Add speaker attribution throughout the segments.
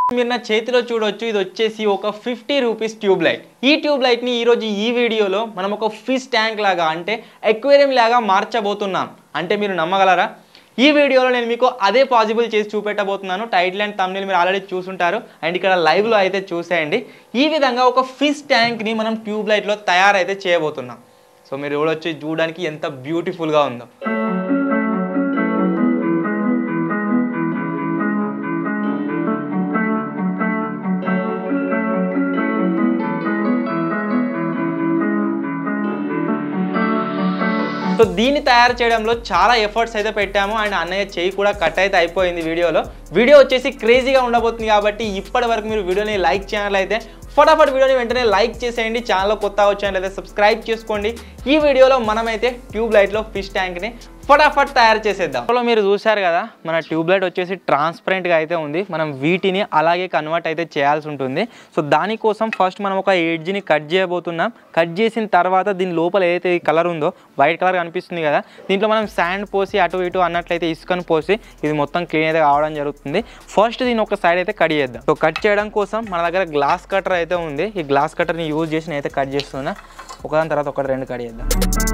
Speaker 1: మీరు నా చేతిలో చూడొచ్చు ఇది వచ్చేసి ఒక ఫిఫ్టీ రూపీస్ ట్యూబ్ లైట్ ఈ ట్యూబ్ లైట్ని ఈరోజు ఈ వీడియోలో మనం ఒక ఫిష్ ట్యాంక్ లాగా అంటే ఎక్వేరియం లాగా మార్చబోతున్నాం అంటే మీరు నమ్మగలరా ఈ వీడియోలో నేను మీకు అదే పాసిబుల్ చేసి చూపెట్టబోతున్నాను టైటిల్ అండ్ తమిళ మీరు ఆల్రెడీ చూసుంటారు అండ్ ఇక్కడ లైవ్లో అయితే చూసేయండి ఈ విధంగా ఒక ఫిష్ ట్యాంక్ని మనం ట్యూబ్ లైట్లో తయారైతే చేయబోతున్నాం సో మీరు చూడొచ్చు ఇది చూడడానికి ఎంత బ్యూటిఫుల్గా ఉందో సో దీన్ని తయారు చేయడంలో చాలా ఎఫర్ట్స్ అయితే పెట్టాము అండ్ అన్నయ్య చేయి కూడా కట్ అయితే అయిపోయింది వీడియోలో వీడియో వచ్చేసి క్రేజీగా ఉండబోతుంది కాబట్టి ఇప్పటి వరకు మీరు వీడియోని లైక్ చేయాలైతే ఫటాఫట్ వీడియోని వెంటనే లైక్ చేసేయండి ఛానల్లో కొత్త వచ్చానట్లయితే సబ్స్క్రైబ్ చేసుకోండి ఈ వీడియోలో మనమైతే ట్యూబ్ లైట్లో ఫిష్ ట్యాంక్ని ఫటాఫట్ తయారు చేసేద్దాం సో మీరు చూశారు కదా మన ట్యూబ్ లైట్ వచ్చేసి ట్రాన్స్పరెంట్గా అయితే ఉంది మనం వీటిని అలాగే కన్వర్ట్ అయితే చేయాల్సి ఉంటుంది సో దానికోసం ఫస్ట్ మనం ఒక ఎడ్జ్ని కట్ చేయబోతున్నాం కట్ చేసిన తర్వాత దీని లోపల ఏదైతే ఈ కలర్ ఉందో వైట్ కలర్ కనిపిస్తుంది కదా దీంట్లో మనం శాండ్ పోసి అటు ఇటు అన్నట్లయితే ఇసుకను పోసి ఇది మొత్తం క్లీన్ అయితే కావడం జరుగుతుంది ఫస్ట్ దీని ఒక సైడ్ అయితే కట్ చేద్దాం సో కట్ చేయడం కోసం మన దగ్గర గ్లాస్ కటర్ అయితే ఉంది ఈ గ్లాస్ కటర్ని యూజ్ చేసి నేనైతే కట్ చేస్తున్నా ఒకదాని తర్వాత ఒకటి రెండు కట్ చేద్దాం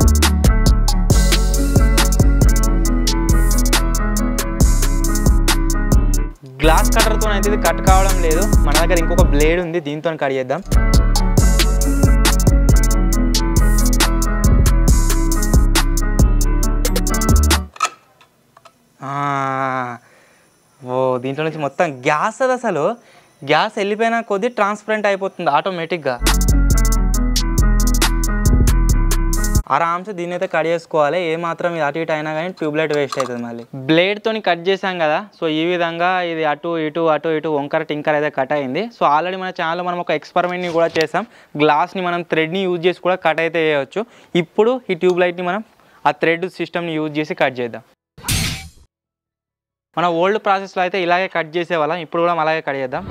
Speaker 1: గ్లాస్ కట్టర్తో అయితే ఇది కట్ కావడం లేదు మన దగ్గర ఇంకొక బ్లేడ్ ఉంది దీంతో కట్ చేద్దాం ఆ, ఓ దీంట్లో నుంచి మొత్తం గ్యాస్ అది అసలు గ్యాస్ వెళ్ళిపోయిన కొద్దీ ట్రాన్స్పరెంట్ అయిపోతుంది ఆటోమేటిక్గా ఆరామ్సే దీన్ని అయితే కట్ చేసుకోవాలి ఏ మాత్రం ఇది అటు ఇటు అయినా కానీ ట్యూబ్లైట్ వేస్ట్ అవుతుంది మళ్ళీ బ్లేడ్ తోని కట్ చేసాం కదా సో ఈ విధంగా ఇది అటు ఇటు అటు ఇటు వంకర టింకర్ అయితే కట్ అయింది సో ఆల్రెడీ మన ఛానల్లో మనం ఒక ఎక్స్పెరిమెంట్ని కూడా చేసాం గ్లాస్ని మనం థ్రెడ్ని యూజ్ చేసి కూడా కట్ అయితే చేయవచ్చు ఇప్పుడు ఈ ట్యూబ్ లైట్ని మనం ఆ థ్రెడ్ సిస్టమ్ని యూజ్ చేసి కట్ చేద్దాం మన ఓల్డ్ ప్రాసెస్లో అయితే ఇలాగే కట్ చేసేవాళ్ళం ఇప్పుడు కూడా అలాగే కట్ చేద్దాం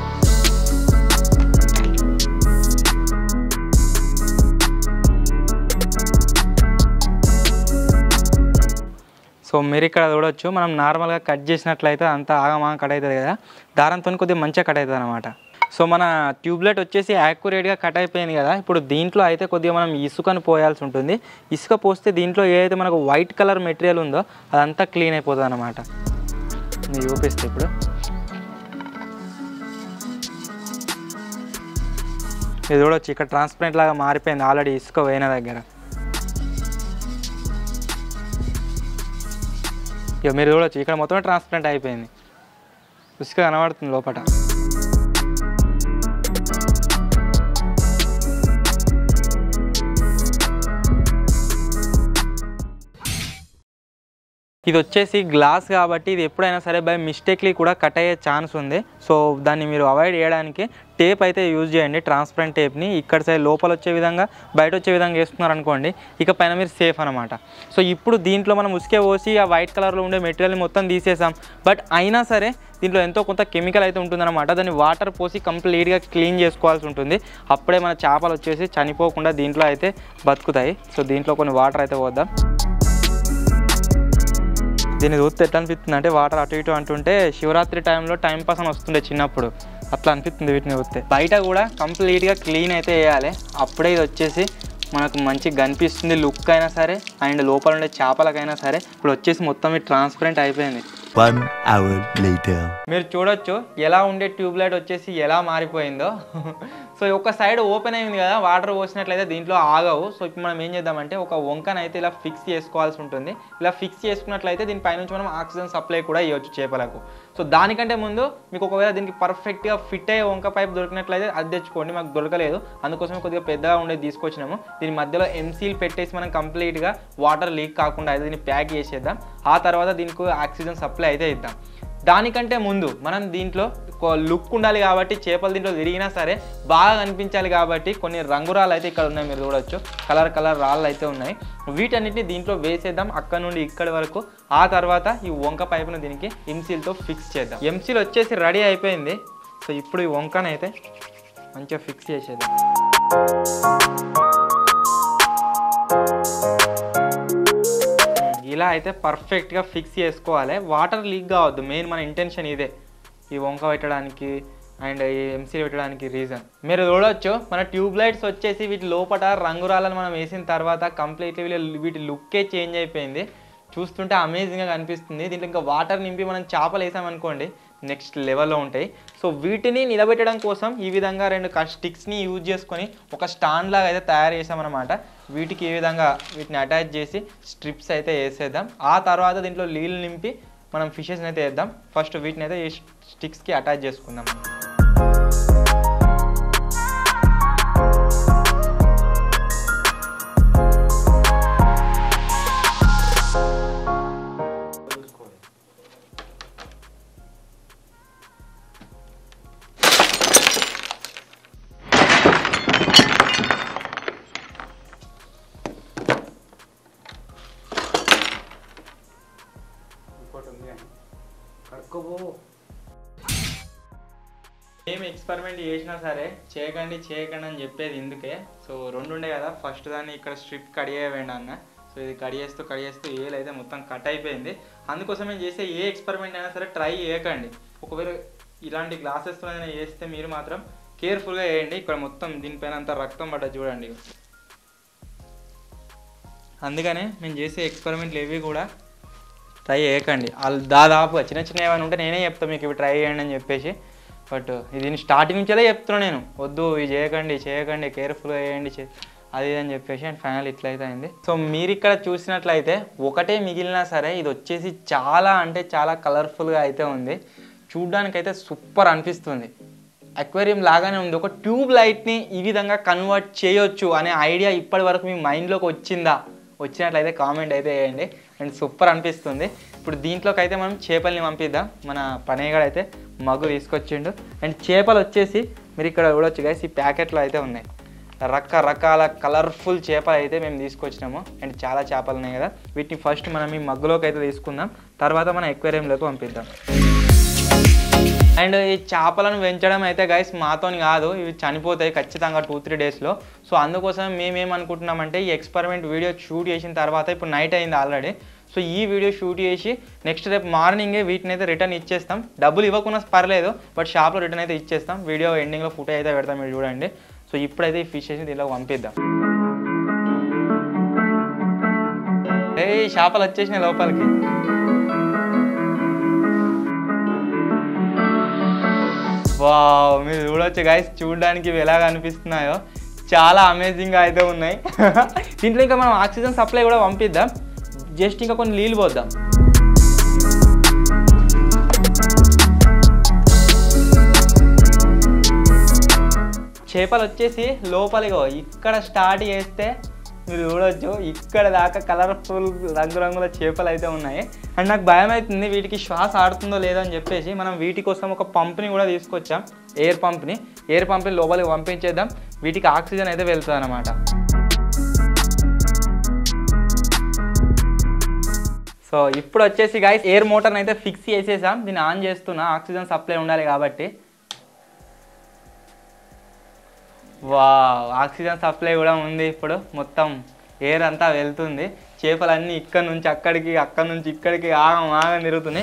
Speaker 1: సో మీరు ఇక్కడ చూడొచ్చు మనం నార్మల్గా కట్ చేసినట్లయితే అంతా ఆగమాగం కట్ అవుతుంది కదా దారంతో కొద్దిగా మంచిగా కట్ అవుతుంది అనమాట సో మన ట్యూబ్లెట్ వచ్చేసి యాక్యురేట్గా కట్ అయిపోయింది కదా ఇప్పుడు దీంట్లో అయితే కొద్దిగా మనం ఇసుకను పోయాల్సి ఉంటుంది ఇసుక పోస్తే దీంట్లో ఏదైతే మనకు వైట్ కలర్ మెటీరియల్ ఉందో అదంతా క్లీన్ అయిపోతుంది అనమాట నేను చూపిస్తే ఇప్పుడు ఇది చూడొచ్చు ఇక్కడ ట్రాన్స్పరెంట్ లాగా మారిపోయింది ఆల్రెడీ ఇసుక పోయిన దగ్గర ఇక మీరు చూడొచ్చు ఇక్కడ మొత్తం ట్రాన్స్పరెంట్ అయిపోయింది ఇసుక కనబడుతుంది లోపల ఇది వచ్చేసి గ్లాస్ కాబట్టి ఇది ఎప్పుడైనా సరే బై మిస్టేక్లీ కూడా కట్ అయ్యే ఛాన్స్ ఉంది సో దాన్ని మీరు అవాయిడ్ చేయడానికి టేప్ అయితే యూజ్ చేయండి ట్రాన్స్పరెంట్ టేప్ని ఇక్కడ సైడ్ లోపల వచ్చే విధంగా బయట వచ్చే విధంగా వేస్తున్నారు అనుకోండి ఇక పైన మీరు సేఫ్ అనమాట సో ఇప్పుడు దీంట్లో మనం ఉసుకే పోసి ఆ వైట్ కలర్లో ఉండే మెటీరియల్ని మొత్తం తీసేసాం బట్ అయినా సరే దీంట్లో ఎంతో కొంత కెమికల్ అయితే ఉంటుందన్నమాట దాన్ని వాటర్ పోసి కంప్లీట్గా క్లీన్ చేసుకోవాల్సి ఉంటుంది అప్పుడే మన చేపలు వచ్చేసి చనిపోకుండా దీంట్లో అయితే బతుకుతాయి సో దీంట్లో కొన్ని వాటర్ అయితే పోద్దాం దీన్ని చూస్తే ఎట్లా అనిపిస్తుంది అంటే వాటర్ అటు ఇటు అంటుంటే శివరాత్రి టైంలో టైం పాస్ అని వస్తుండే చిన్నప్పుడు అట్లా అనిపిస్తుంది వీటిని చూస్తే బయట కూడా కంప్లీట్గా క్లీన్ అయితే వేయాలి అప్పుడే ఇది వచ్చేసి మనకు మంచిగా కనిపిస్తుంది లుక్ అయినా సరే అండ్ లోపల ఉండే చేపలకైనా సరే ఇప్పుడు వచ్చేసి మొత్తం ఇది ట్రాన్స్పరెంట్ అయిపోయింది
Speaker 2: One hour later.
Speaker 1: మీరు చూడొచ్చు ఎలా ఉండే ట్యూబ్ లైట్ వచ్చేసి ఎలా మారిపోయిందో సో ఒక సైడ్ ఓపెన్ అయింది కదా వాటర్ పోసినట్లయితే దీంట్లో ఆగవు సో ఇప్పుడు మనం ఏం చేద్దామంటే ఒక వంకనైతే ఇలా ఫిక్స్ చేసుకోవాల్సి ఉంటుంది ఇలా ఫిక్స్ చేసుకున్నట్లయితే దీని పైనుంచి మనం ఆక్సిజన్ సప్లై కూడా ఇవ్వచ్చు చేపలకు సో దానికంటే ముందు మీకు ఒకవేళ దీనికి పర్ఫెక్ట్గా ఫిట్ అయ్యే వంక పైప్ దొరికినట్లయితే అది తెచ్చుకోండి మాకు దొరకలేదు అందుకోసమే కొద్దిగా పెద్దగా ఉండేది తీసుకొచ్చినాము దీని మధ్యలో ఎంసీల్ పెట్టేసి మనం కంప్లీట్గా వాటర్ లీక్ కాకుండా అయితే దీన్ని ప్యాక్ చేసేద్దాం ఆ తర్వాత దీనికి ఆక్సిజన్ సప్లై అయితే ఇద్దాం దానికంటే ముందు మనం దీంట్లో లుక్ ఉండాలి కాబట్టి చేపలు దీంట్లో తిరిగినా సరే బాగా కనిపించాలి కాబట్టి కొన్ని రంగురాలు అయితే ఇక్కడ ఉన్నాయి మీరు చూడొచ్చు కలర్ కలర్ రాళ్ళు అయితే ఉన్నాయి వీటన్నిటిని దీంట్లో వేసేద్దాం అక్కడ నుండి ఇక్కడి వరకు ఆ తర్వాత ఈ వంక పైపును దీనికి ఎంసీల్తో ఫిక్స్ చేద్దాం ఎంసీల్ వచ్చేసి రెడీ అయిపోయింది సో ఇప్పుడు ఈ వంకనైతే మంచిగా ఫిక్స్ చేసేద్దాం ఇలా అయితే పర్ఫెక్ట్గా ఫిక్స్ చేసుకోవాలి వాటర్ లీక్ కావద్దు మెయిన్ మన ఇంటెన్షన్ ఇదే ఈ వంక పెట్టడానికి అండ్ ఈ ఎంసీలు పెట్టడానికి రీజన్ మీరు చూడొచ్చు మన ట్యూబ్ లైట్స్ వచ్చేసి వీటి లోపల రంగురాలను మనం వేసిన తర్వాత కంప్లీట్లీ వీళ్ళ వీటి లుక్కే చేంజ్ అయిపోయింది చూస్తుంటే అమేజింగ్గా కనిపిస్తుంది దీంట్లో ఇంకా వాటర్ నింపి మనం చేపలు వేసామనుకోండి నెక్స్ట్ లెవెల్లో ఉంటాయి సో వీటిని నిలబెట్టడం కోసం ఈ విధంగా రెండు స్టిక్స్ని యూజ్ చేసుకొని ఒక స్టాండ్ లాగా అయితే తయారు చేసామన్నమాట వీటికి ఈ విధంగా వీటిని అటాచ్ చేసి స్ట్రిప్స్ అయితే వేసేద్దాం ఆ తర్వాత దీంట్లో నీళ్ళు నింపి మనం ఫిషెస్ని అయితే వేద్దాం ఫస్ట్ వీటిని అయితే ఈ స్టిక్స్కి అటాచ్ చేసుకుందాం ఏం ఎక్స్పెరిమెంట్ చేసినా సరే చేయకండి చేయకండి అని చెప్పేది ఇందుకే సో రెండు ఉండే కదా ఫస్ట్ దాన్ని ఇక్కడ స్ట్రిప్ కడిగేయండి అన్న సో ఇది కడిగేస్తూ కడిగేస్తూ ఏలు అయితే మొత్తం కట్ అయిపోయింది అందుకోసం నేను చేసే ఏ ఎక్స్పెరిమెంట్ అయినా సరే ట్రై చేయకండి ఒకవేళ ఇలాంటి గ్లాసెస్తో అయినా చేస్తే మీరు మాత్రం కేర్ఫుల్గా వేయండి ఇక్కడ మొత్తం దీనిపైన అంతా రక్తం పడ్డ చూడండి అందుకనే మేము చేసే ఎక్స్పెరిమెంట్లు ఏవి కూడా ట్రై చేయకండి వాళ్ళు దాదాపుగా చిన్న చిన్న ఏమైనా ఉంటే నేనే చెప్తాను మీకు ఇవి ట్రై చేయండి అని చెప్పేసి బట్ ఇది స్టార్టింగ్ నుంచే చెప్తున్నాను నేను వద్దు ఇది చేయకండి చేయకండి కేర్ఫుల్గా చేయండి చే- అది ఇది అని చెప్పేసి అండ్ ఫైనల్ ఇట్లయితే అయింది సో మీరు ఇక్కడ చూసినట్లయితే ఒకటే మిగిలినా సరే ఇది వచ్చేసి చాలా అంటే చాలా కలర్ఫుల్గా అయితే ఉంది చూడ్డానికైతే సూపర్ అనిపిస్తుంది అక్వేరియం లాగానే ఉంది ఒక ట్యూబ్ లైట్ని ఈ విధంగా కన్వర్ట్ చేయొచ్చు అనే ఐడియా ఇప్పటి వరకు మీ మైండ్లోకి వచ్చిందా వచ్చినట్లయితే కామెంట్ అయితే వేయండి అండ్ సూపర్ అనిపిస్తుంది ఇప్పుడు దీంట్లోకి అయితే మనం చేపల్ని పంపిద్దాం మన పనేగాడు అయితే మగ్గు తీసుకొచ్చిండు అండ్ చేపలు వచ్చేసి మీరు ఇక్కడ చూడొచ్చు గైస్ ఈ ప్యాకెట్లో అయితే ఉన్నాయి రకరకాల కలర్ఫుల్ చేపలు అయితే మేము తీసుకొచ్చినాము అండ్ చాలా చేపలు ఉన్నాయి కదా వీటిని ఫస్ట్ మనం ఈ మగ్గులోకి అయితే తీసుకుందాం తర్వాత మనం ఎక్వేరియంలోకి పంపిద్దాం అండ్ ఈ చేపలను పెంచడం అయితే గైస్ మాతోని కాదు ఇవి చనిపోతాయి ఖచ్చితంగా టూ త్రీ డేస్లో సో అందుకోసం మేమేమనుకుంటున్నామంటే ఈ ఎక్స్పెరిమెంట్ వీడియో షూట్ చేసిన తర్వాత ఇప్పుడు నైట్ అయింది ఆల్రెడీ సో ఈ వీడియో షూట్ చేసి నెక్స్ట్ రేపు మార్నింగే వీటిని అయితే రిటర్న్ ఇచ్చేస్తాం డబ్బులు ఇవ్వకుండా పర్లేదు బట్ షాప్లో రిటర్న్ అయితే ఇచ్చేస్తాం వీడియో ఎండింగ్లో ఫోటో అయితే పెడతాం మీరు చూడండి సో ఇప్పుడైతే ఈ ఫిషెస్ని దీనిలో పంపిద్దాం ఏ చేపలు వచ్చేసినాయి లోపలికి వావ్ మీరు చూడొచ్చు గైస్ చూడడానికి ఇవి ఎలా కనిపిస్తున్నాయో చాలా అమేజింగ్గా అయితే ఉన్నాయి దీంట్లో ఇంకా మనం ఆక్సిజన్ సప్లై కూడా పంపిద్దాం జస్ట్ ఇంకా కొన్ని నీళ్ళు పోద్దాం చేపలు వచ్చేసి లోపలిగో ఇక్కడ స్టార్ట్ చేస్తే మీరు చూడొచ్చు ఇక్కడ దాకా కలర్ఫుల్ రంగురంగుల చేపలు అయితే ఉన్నాయి అండ్ నాకు భయం అవుతుంది వీటికి శ్వాస ఆడుతుందో లేదో అని చెప్పేసి మనం వీటి కోసం ఒక పంప్ని కూడా తీసుకొచ్చాం ఎయిర్ పంప్ని ఎయిర్ పంప్ని లోపలికి పంపించేద్దాం వీటికి ఆక్సిజన్ అయితే వెళ్తుంది అనమాట సో ఇప్పుడు వచ్చేసి గాయస్ ఎయిర్ మోటార్ని అయితే ఫిక్స్ చేసేసాం దీన్ని ఆన్ చేస్తున్నా ఆక్సిజన్ సప్లై ఉండాలి కాబట్టి వా ఆక్సిజన్ సప్లై కూడా ఉంది ఇప్పుడు మొత్తం ఎయిర్ అంతా వెళ్తుంది చేపలన్నీ ఇక్కడ నుంచి అక్కడికి అక్కడ నుంచి ఇక్కడికి ఆగం ఆగం తిరుగుతున్నాయి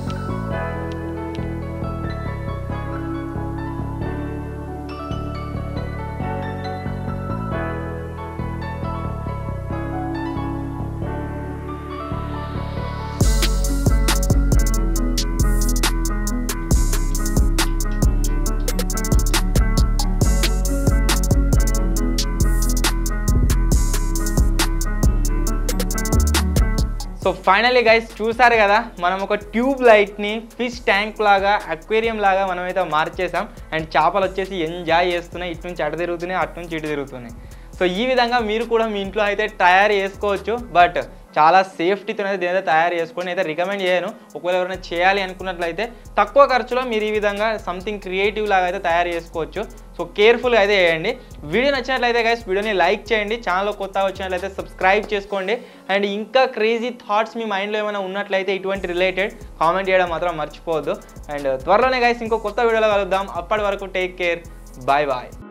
Speaker 1: సో ఫైనలీ గైస్ చూసారు కదా మనం ఒక ట్యూబ్ లైట్ని ఫిష్ ట్యాంక్ లాగా అక్వేరియం లాగా మనమైతే మార్చేసాం అండ్ చేపలు వచ్చేసి ఎంజాయ్ చేస్తున్నాయి ఇటు నుంచి అటు తిరుగుతున్నాయి అటు నుంచి ఇటు తిరుగుతున్నాయి సో ఈ విధంగా మీరు కూడా మీ ఇంట్లో అయితే తయారు చేసుకోవచ్చు బట్ చాలా సేఫ్టీతో అయితే దీని అయితే తయారు చేసుకొని అయితే రికమెండ్ చేయను ఒకవేళ ఎవరైనా చేయాలి అనుకున్నట్లయితే తక్కువ ఖర్చులో మీరు ఈ విధంగా సంథింగ్ క్రియేటివ్ లాగా అయితే తయారు చేసుకోవచ్చు సో కేర్ఫుల్గా అయితే చేయండి వీడియో నచ్చినట్లయితే గైస్ వీడియోని లైక్ చేయండి ఛానల్ కొత్తగా వచ్చినట్లయితే సబ్స్క్రైబ్ చేసుకోండి అండ్ ఇంకా క్రేజీ థాట్స్ మీ మైండ్లో ఏమైనా ఉన్నట్లయితే ఇటువంటి రిలేటెడ్ కామెంట్ చేయడం మాత్రం మర్చిపోవద్దు అండ్ త్వరలోనే గైస్ ఇంకో కొత్త వీడియోలో కలుద్దాం అప్పటి వరకు టేక్ కేర్ బాయ్ బాయ్